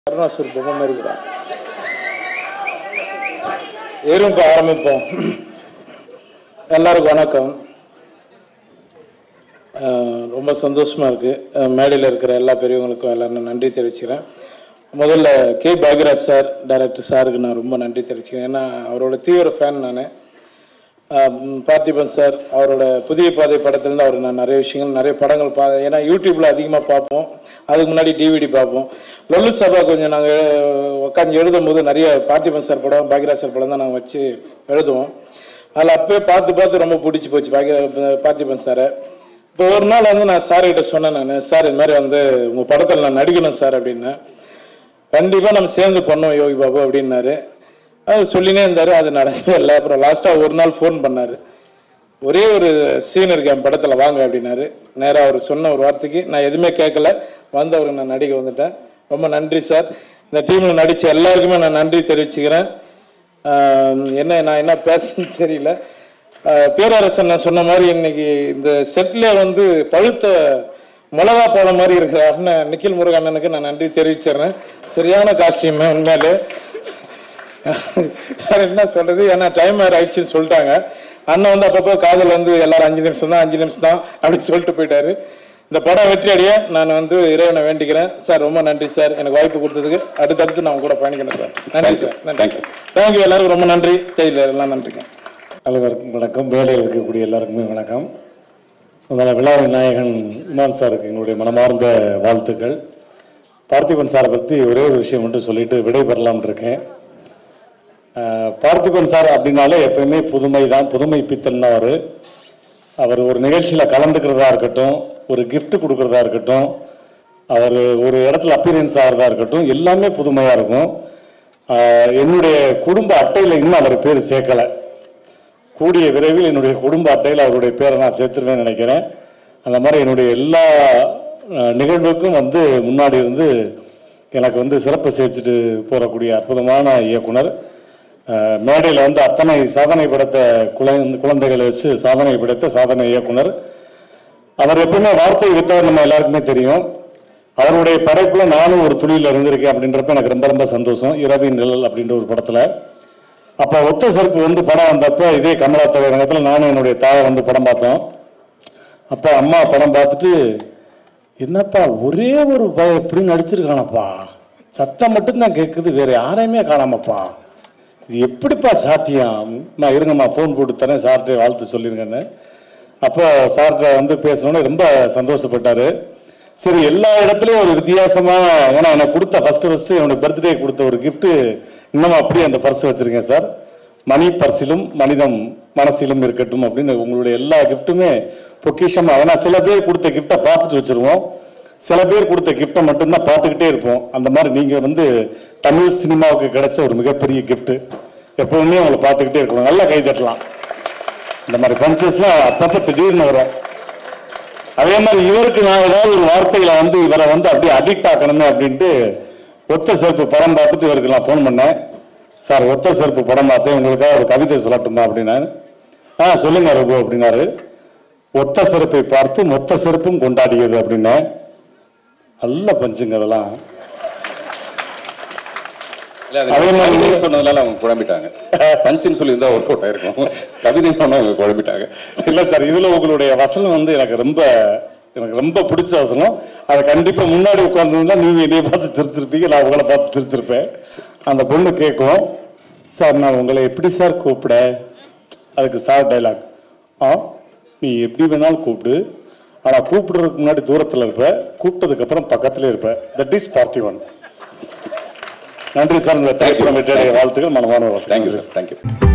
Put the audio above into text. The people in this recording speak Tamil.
கருணாசூர் பொம்மை மாதிரி இருக்கிறான் எறும்ப ஆரம்பிப்போம் எல்லாருக்கும் வணக்கம் அஹ் ரொம்ப சந்தோஷமா இருக்கு அஹ் மேடையில் இருக்கிற எல்லா பெரியவங்களுக்கும் எல்லாரும் நன்றி தெரிவிச்சுக்கிறேன் முதல்ல கே பாக்யராஜ் சார் டைரக்டர் சாருக்கு நான் ரொம்ப நன்றி தெரிவிச்சுக்கிறேன் ஏன்னா அவரோட தீவிர ஃபேன் நான் பார்த்திபன் சார் அவரோட புதிய பாதை படத்துலேருந்து அவர் நான் நிறைய விஷயங்கள் நிறைய படங்கள் பா ஏன்னா யூடியூப்பில் அதிகமாக பார்ப்போம் அதுக்கு முன்னாடி டிவிடி பார்ப்போம் லொல்லு சபா கொஞ்சம் நாங்கள் உட்காந்து எழுதும் போது நிறைய பார்த்திபன் சார் படம் பாக்யராஜ் சார் படம் தான் நாங்கள் வச்சு எழுதுவோம் அதில் அப்போயே பார்த்து பார்த்து ரொம்ப பிடிச்சி போச்சு பாக்ய பார்த்திபன் சாரை இப்போ ஒரு நாள் வந்து நான் சார்கிட்ட சொன்னேன் நான் சார் இது மாதிரி வந்து உங்கள் படத்தில் நான் நடிக்கணும் சார் அப்படின்னேன் கண்டிப்பாக நம்ம சேர்ந்து பண்ணோம் யோகி பாபு அப்படின்னாரு அது சொல்லினே இருந்தார் அது நடக்கவே இல்லை அப்புறம் லாஸ்ட்டாக ஒரு நாள் ஃபோன் பண்ணார் ஒரே ஒரு சீன் இருக்கு என் படத்தில் வாங்க அப்படின்னாரு நேராக அவர் சொன்ன ஒரு வார்த்தைக்கு நான் எதுவுமே கேட்கல வந்து அவருக்கு நான் நடிக்க வந்துட்டேன் ரொம்ப நன்றி சார் இந்த டீமில் நடித்த எல்லாருக்குமே நான் நன்றி தெரிவிச்சுக்கிறேன் ஆஹ் என்ன நான் என்ன பேசணும்னு தெரியல ஆஹ் பேரரசன் நான் சொன்ன மாதிரி இன்னைக்கு இந்த செட்டில் வந்து பழுத்த மிளகா பழம் மாதிரி இருக்கிற அண்ணன் நிக்கில் முருகன் அண்ணனுக்கு நான் நன்றி தெரிவிச்சிடுறேன் சரியான காஸ்டியூம் உண்மையிலே வேற என்ன சொல்றது ஏன்னா டைம் வேறு ஆயிடுச்சுன்னு சொல்லிட்டாங்க அண்ணன் வந்து அப்பப்போ காதல் வந்து எல்லாரும் அஞ்சு நிமிஷம் தான் அஞ்சு நிமிஷம் தான் அப்படின்னு சொல்லிட்டு போயிட்டாரு இந்த படம் வெற்றி அடைய நான் வந்து இறைவனை வேண்டிக்கிறேன் சார் ரொம்ப நன்றி சார் எனக்கு வாய்ப்பு கொடுத்ததுக்கு அடுத்தடுத்து நான் உங்க கூட பயணிக்கணும் சார் நன்றி சார் நன்றி தேங்க்யூ எல்லாருக்கும் ரொம்ப நன்றி ஸ்டேஜில் எல்லாம் நன்றிங்க அனைவருக்கும் வணக்கம் வேலையில் இருக்கக்கூடிய எல்லாருக்குமே வணக்கம் முதல்ல விழாவின் நாயகன் இமான் சாருக்கு எங்களுடைய மனமார்ந்த வாழ்த்துக்கள் பார்த்திபன் சாரை பற்றி ஒரே ஒரு விஷயம் மட்டும் சொல்லிட்டு விடைபெறலாம்னு இருக்கேன் ஆஹ் பார்த்திபன் சார் அப்படின்னாலே எப்பயுமே புதுமை தான் புதுமை பித்தன் தான் அவர் அவர் ஒரு நிகழ்ச்சியில் கலந்துக்கிறதா இருக்கட்டும் ஒரு gift கொடுக்கறதா இருக்கட்டும் அவர் ஒரு இடத்துல அப்பீரியன்ஸ் ஆகிறதா இருக்கட்டும் எல்லாமே புதுமையாக இருக்கும் ஆஹ் என்னுடைய குடும்ப அட்டையில் இன்னும் அவர் பேர் சேர்க்கலை கூடிய விரைவில் என்னுடைய குடும்ப அட்டையில் அவருடைய பேரை நான் சேர்த்துருவேன்னு நினைக்கிறேன் அந்த மாதிரி என்னுடைய எல்லா அஹ், நிகழ்வுக்கும் வந்து முன்னாடி இருந்து எனக்கு வந்து சிறப்பு சேர்த்துட்டு போகக்கூடிய அற்புதமான இயக்குனர் அஹ், மேடையில் வந்து அத்தனை சாதனை படைத்த குழந்தை குழந்தைகளை வச்சு சாதனை படைத்த சாதனை இயக்குனர் அவர் எப்பவுமே வார்த்தை வித்தவர் நம்ம எல்லாருக்குமே தெரியும் அவருடைய படைப்புல நானும் ஒரு துளியில் இருந்திருக்கேன் அப்படின்றப்ப எனக்கு ரொம்ப ரொம்ப சந்தோஷம் இரவின் நிழல் அப்படின்ற ஒரு படத்துல அப்போ ஒத்த செருப்பு வந்து படம் வந்தப்ப இதே கமலா தலைவரங்கத்தில் நானும் என்னுடைய தாயை வந்து படம் பார்த்தோம் அப்போ அம்மா படம் பார்த்துட்டு என்னப்பா ஒரே ஒரு பய இப்படி நடிச்சிருக்கானப்பா சத்தம் மட்டும்தான் கேட்குது வேற யாரையுமே காணாமப்பா இது எப்படிப்பா சாத்தியம் நான் இருங்கம்மா ஃபோன் போட்டு தரேன் சார்கிட்ட வாழ்த்து சொல்லிருங்கன்னு அப்போ சார்கிட்ட வந்து பேசணுன்னு ரொம்ப சந்தோஷப்பட்டாரு சரி எல்லா இடத்துலையும் ஒரு வித்தியாசமான ஏன்னா எனக்கு கொடுத்த ஃபர்ஸ்ட் ஃபர்ஸ்ட் என்னோட பர்த்டே கொடுத்த ஒரு gift இன்னும் அப்படியே அந்த பர்ஸ் வச்சிருக்கேன் சார் மணி பர்சிலும் மனிதம் மனசிலும் இருக்கட்டும் அப்படின்னு உங்களுடைய எல்லா கிஃப்ட்டுமே பொக்கிஷமா ஏன்னா சில பேர் கொடுத்த கிஃப்டை பார்த்துட்டு வச்சிருவோம் சில பேர் கொடுத்த கிஃப்டை மட்டும்தான் பார்த்துக்கிட்டே இருப்போம் அந்த மாதிரி நீங்க வந்து தமிழ் சினிமாவுக்கு கிடைச்ச ஒரு மிகப்பெரிய gift எப்பவுமே உங்களை பார்த்துக்கிட்டே இருக்கணும் நல்லா கை தட்டலாம் இந்த மாதிரி பஞ்சஸ்லாம் அப்பப்போ திடீர்னு வரும் அதே மாதிரி இவருக்கு நான் ஏதாவது ஒரு வார்த்தையில வந்து இவரை வந்து அப்படியே அடிக்ட் ஆக்கணுமே அப்படின்ட்டு ஒத்த செருப்பு படம் பார்த்துட்டு இவருக்கு நான் ஃபோன் பண்ணேன் சார் ஒத்த செருப்பு படம் பார்த்தேன் உங்களுக்காக ஒரு கவிதை சொல்லட்டுமா அப்படின்னா ஆ சொல்லுங்க ரகு அப்படின்னாரு ஒத்த செருப்பை பார்த்து மொத்த செருப்பும் கொண்டாடியது அப்படின்னேன் நல்ல பஞ்சுங்க அதெல்லாம் இல்ல, அது அதே மாதிரி- கவிதை சொன்னதுனால அவங்க குழம்பிட்டாங்க பஞ்சுன்னு சொல்லியிருந்தா ஒர்க் அவுட் ஆயிருக்கும் கவிதை சொன்னா அவங்க குழம்பிட்டாங்க இல்ல சார் இதுல உங்களுடைய வசனம் வந்து எனக்கு ரொம்ப எனக்கு ரொம்ப பிடிச்ச வசனம் அதை கண்டிப்பா முன்னாடி உட்கார்ந்துருந்தா நீங்க என்னைய பார்த்து சிரிச்சிருப்பீங்க நான் உங்களை பார்த்து சிரிச்சிருப்பேன் அந்த பொண்ணு கேட்கும் சார் நான் உங்களை எப்படி சார் கூப்பிட அதுக்கு சார் டைலாக் ஆ நீ எப்படி வேணாலும் கூப்பிடு ஆனா கூப்பிடுறதுக்கு முன்னாடி தூரத்துல இருப்ப கூப்பிட்டதுக்கு அப்புறம் பக்கத்துல இருப்ப தட் இஸ் பார்த்திவன் நன்றி சார் இந்த திரைப்படம் வெற்றியடைய வாழ்த்துக்கள் மனமான வாழ்த்துக்கள் தேங்க்யூ சார் தேங்க்யூ